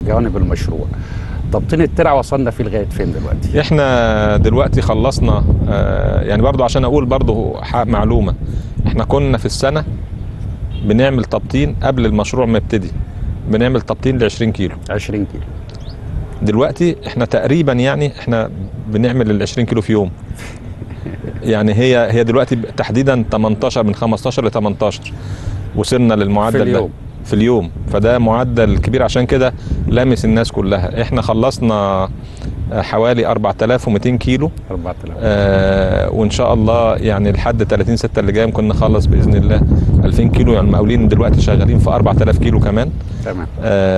جوانب المشروع تبطين الترع وصلنا فيه لغايه فين دلوقتي احنا دلوقتي خلصنا آه، يعني برضو عشان اقول برضو ح- معلومه احنا كنا في السنه بنعمل تبطين قبل المشروع ما يبتدي بنعمل تبطين ل 20 كيلو 20 كيلو دلوقتي احنا تقريبا يعني احنا بنعمل ال 20 كيلو في يوم يعني هي هي دلوقتي تحديدا 18 من 15 ل 18 وصلنا للمعدل في ده اليوم. في اليوم فده معدل كبير عشان كده لامس الناس كلها احنا خلصنا آه، حوالي 4200 كيلو 4000 آه وان شاء الله يعني لحد 30 6 اللي جاي ممكن نخلص باذن الله 2000 كيلو يعني المقاولين دلوقتي شغالين في 4000 كيلو كمان تمام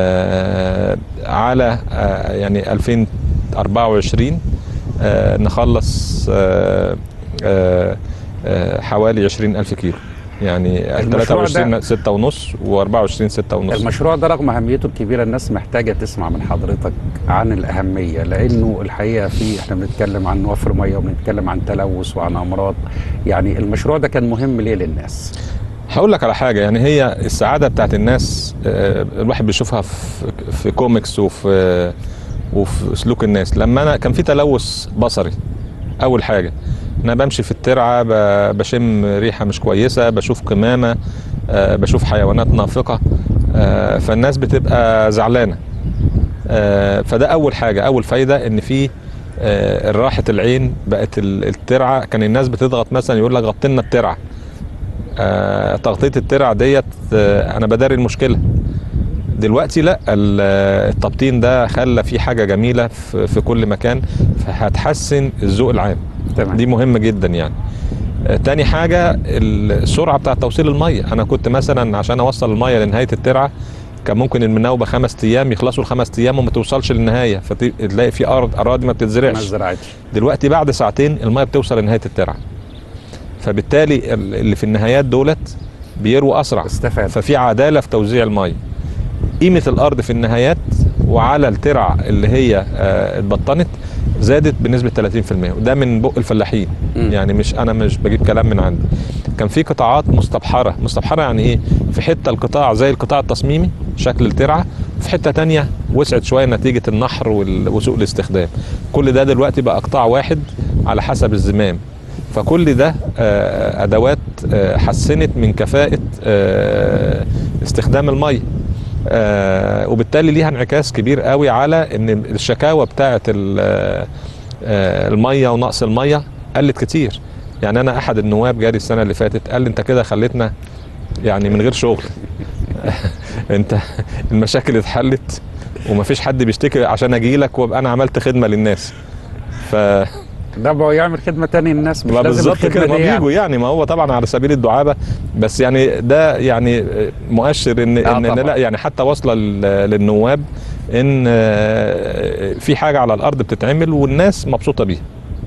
آه على آه يعني 2024 آه نخلص آه آه آه حوالي 20000 كيلو يعني المشروع ده- 23 6 ونص و24 6 ونص المشروع ده رغم اهميته الكبيره الناس محتاجه تسمع من حضرتك عن الاهميه لانه الحقيقه في احنا بنتكلم عن وفر ميه وبنتكلم عن تلوث وعن امراض يعني المشروع ده كان مهم ليه للناس هقول لك على حاجه يعني هي السعاده بتاعت الناس آه، الواحد بيشوفها في في كوميكس وفي وفي سلوك الناس لما انا كان في تلوث بصري اول حاجه انا بمشي في الترعه ب- بشم ريحه مش كويسه بشوف قمامه آه، بشوف حيوانات نافقه آه، فالناس بتبقى زعلانه آه، فده اول حاجه اول فايده ان في آه، راحه العين بقت ال- الترعه كان الناس بتضغط مثلا يقول لك غطي لنا الترعه آه، تغطيه الترع ديت آه، انا بداري المشكله دلوقتي لا ال- آه، التبطين ده خلى في حاجه جميله في في كل مكان فهتحسن الذوق العام تمام دي مهمه جدا يعني آه، تاني حاجه السرعه بتاعه توصيل الميه انا كنت مثلا عشان اوصل الميه لنهايه الترعه كان ممكن المناوبه خمس ايام يخلصوا الخمس ايام وما توصلش للنهايه فتلاقي في ارض اراضي ما ما بتتزرعش زرعتش دلوقتي بعد ساعتين الميه بتوصل لنهايه الترعه فبالتالي ال- اللي في النهايات دولت بيروا اسرع استفاد ففي عداله في توزيع الميه قيمه الارض في النهايات وعلى الترع اللي هي آه، اتبطنت زادت بنسبه 30% وده من بق الفلاحين مم. يعني مش انا مش بجيب كلام من عندي كان في قطاعات مستبحره مستبحره يعني ايه في حته القطاع زي القطاع التصميمي شكل الترعه في حته تانية وسعت شويه نتيجه النحر وال- وسوء الاستخدام كل ده دلوقتي بقى قطاع واحد على حسب الزمام فكل ده آه، ادوات آه، حسنت من كفاءه آه، استخدام الميه آه، وبالتالي ليها انعكاس كبير قوي على ان الشكاوى بتاعه ال- آه، الميه ونقص الميه قلت كتير يعني انا احد النواب جاري السنه اللي فاتت قال لي انت كده خليتنا يعني من غير شغل انت المشاكل اتحلت ومفيش حد بيشتكي عشان اجي لك وابقى انا عملت خدمه للناس ف ده بقى يعمل خدمه تاني للناس مش ما لازم بالظبط الخدمة كده ما دي يعني. بيجوا يعني ما هو طبعا على سبيل الدعابه بس يعني ده يعني مؤشر ان آه ان طبعاً. لا يعني حتى واصله لل- للنواب ان آه، في حاجه على الارض بتتعمل والناس مبسوطه بيها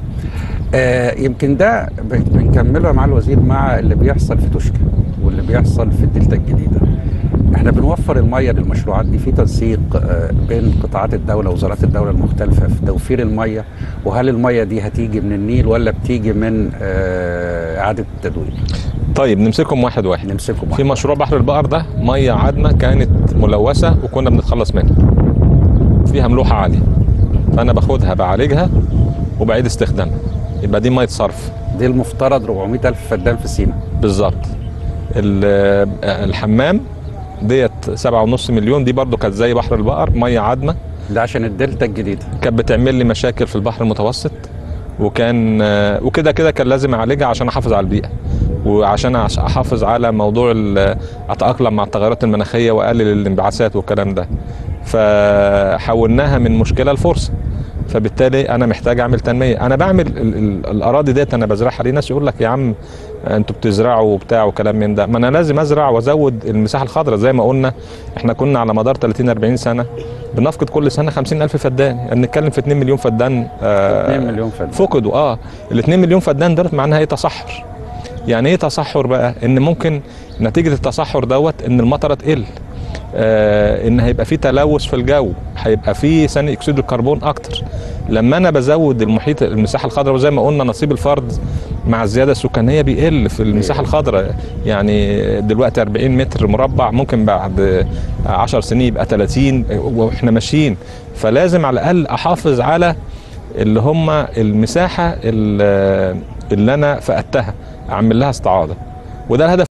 آه يمكن ده ب- بنكمله يا مع الوزير مع اللي بيحصل في توشكا واللي بيحصل في الدلتا الجديده احنا بنوفر الميه للمشروعات دي في تنسيق آه بين قطاعات الدوله وزارات الدوله المختلفه في توفير الميه وهل الميه دي هتيجي من النيل ولا بتيجي من آه اعاده التدوير طيب نمسكهم واحد واحد نمسكهم في مشروع بحر البقر ده ميه عدمه كانت ملوثه وكنا بنتخلص منها فيها ملوحه عاليه فانا باخدها بعالجها وبعيد استخدامها يبقى دي ميه صرف دي المفترض 400 الف فدان في سينا بالظبط ال- الحمام ديت سبعة ونص مليون دي برضو كانت زي بحر البقر ميه عدمه ده عشان الدلتا الجديده كانت بتعمل لي مشاكل في البحر المتوسط وكان آه، وكده كده كان لازم اعالجها عشان احافظ على البيئه وعشان أعش- احافظ على موضوع ال- اتاقلم مع التغيرات المناخيه واقلل الانبعاثات والكلام ده فحولناها من مشكله لفرصه فبالتالي انا محتاج اعمل تنميه انا بعمل ال- ال- الاراضي ديت انا بزرعها ليه ناس يقول لك يا عم انتوا بتزرعوا وبتاع وكلام من ده ما انا لازم ازرع وازود المساحه الخضراء زي ما قلنا احنا كنا على مدار 30 40 سنه بنفقد كل سنه 50 الف فدان يعني نتكلم في 2 مليون فدان آه 2 مليون فدان فقدوا اه ال 2 مليون فدان دولت معناها ايه تصحر يعني ايه تصحر بقى ان ممكن نتيجه التصحر دوت ان المطره تقل آه ان هيبقى في تلوث في الجو هيبقى في ثاني اكسيد الكربون اكتر لما انا بزود المحيط المساحه الخضراء وزي ما قلنا نصيب الفرد مع الزياده السكانيه بيقل في المساحه الخضراء يعني دلوقتي 40 متر مربع ممكن بعد 10 سنين يبقى 30 واحنا ماشيين فلازم على الاقل احافظ على اللي هم المساحه اللي اللي انا فقدتها اعمل لها استعاضه وده الهدف